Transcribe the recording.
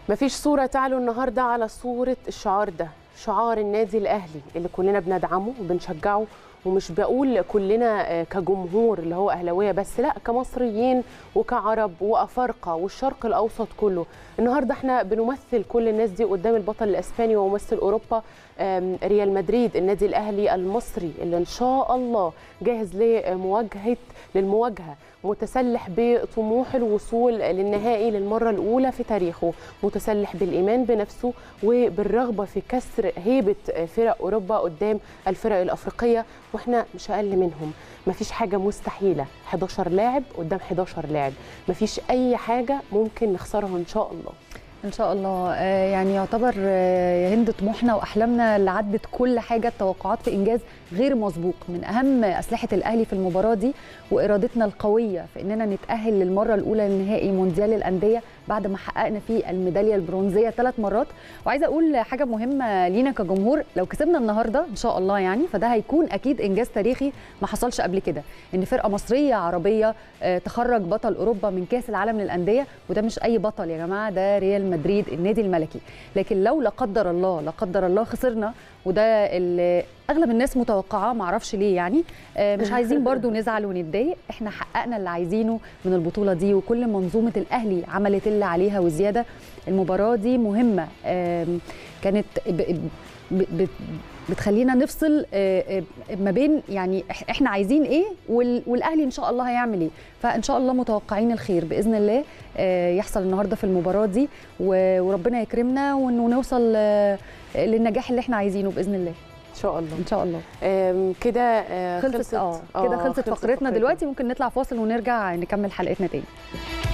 مفيش صورة تعلو النهاردة على صورة الشعار ده شعار النادي الأهلي اللي كلنا بندعمه وبنشجعه ومش بقول كلنا كجمهور اللي هو أهلاوية بس لا كمصريين وكعرب وأفارقة والشرق الأوسط كله النهاردة احنا بنمثل كل الناس دي قدام البطل الأسباني وممثل أوروبا ريال مدريد النادي الأهلي المصري اللي إن شاء الله جاهز لمواجهة للمواجهة متسلح بطموح الوصول للنهائي للمرة الأولى في تاريخه متسلح بالإيمان بنفسه وبالرغبة في كسر هيبة فرق أوروبا قدام الفرق الأفريقية وإحنا مش أقل منهم مفيش حاجة مستحيلة 11 لاعب قدام 11 لاعب مفيش أي حاجة ممكن نخسرها إن شاء الله ان شاء الله يعني يعتبر يا هند طموحنا واحلامنا اللي عدت كل حاجه التوقعات في انجاز غير مسبوق من اهم اسلحه الاهلي في المباراه دي وارادتنا القويه في اننا نتاهل للمره الاولى لنهائي مونديال الانديه بعد ما حققنا فيه الميداليه البرونزيه ثلاث مرات وعايزه اقول حاجه مهمه لينا كجمهور لو كسبنا النهارده ان شاء الله يعني فده هيكون اكيد انجاز تاريخي ما حصلش قبل كده ان فرقه مصريه عربيه تخرج بطل اوروبا من كاس العالم للانديه وده مش اي بطل يا جماعه ده ريال مدريد النادي الملكي لكن لو لا قدر الله لا قدر الله خسرنا وده اللي اغلب الناس متوقعاه معرفش ليه يعني مش عايزين برضو نزعل ونتضايق احنا حققنا اللي عايزينه من البطوله دي وكل منظومه الاهلي عملت اللي عليها وزياده المباراه دي مهمه كانت بتخلينا نفصل ما بين يعني احنا عايزين ايه والاهلي ان شاء الله هيعمل ايه فان شاء الله متوقعين الخير باذن الله يحصل النهارده في المباراه دي وربنا يكرمنا ونوصل للنجاح اللي احنا عايزينه باذن الله ان شاء الله ان شاء الله كده خلصت اه كده خلصت فقرتنا دلوقتي ممكن نطلع فاصل ونرجع نكمل حلقتنا تاني